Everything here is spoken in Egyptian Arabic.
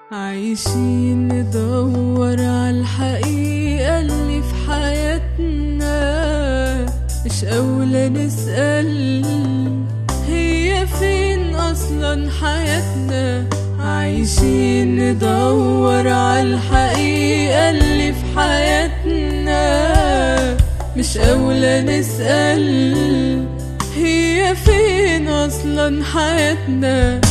عايشين ندور عالحقيقة اللي في حياتنا مش أولى نسأل هي فين أصلا حياتنا عايشين ندور عالحقيقة اللي في حياتنا مش أولى نسأل هي فين أصلا حياتنا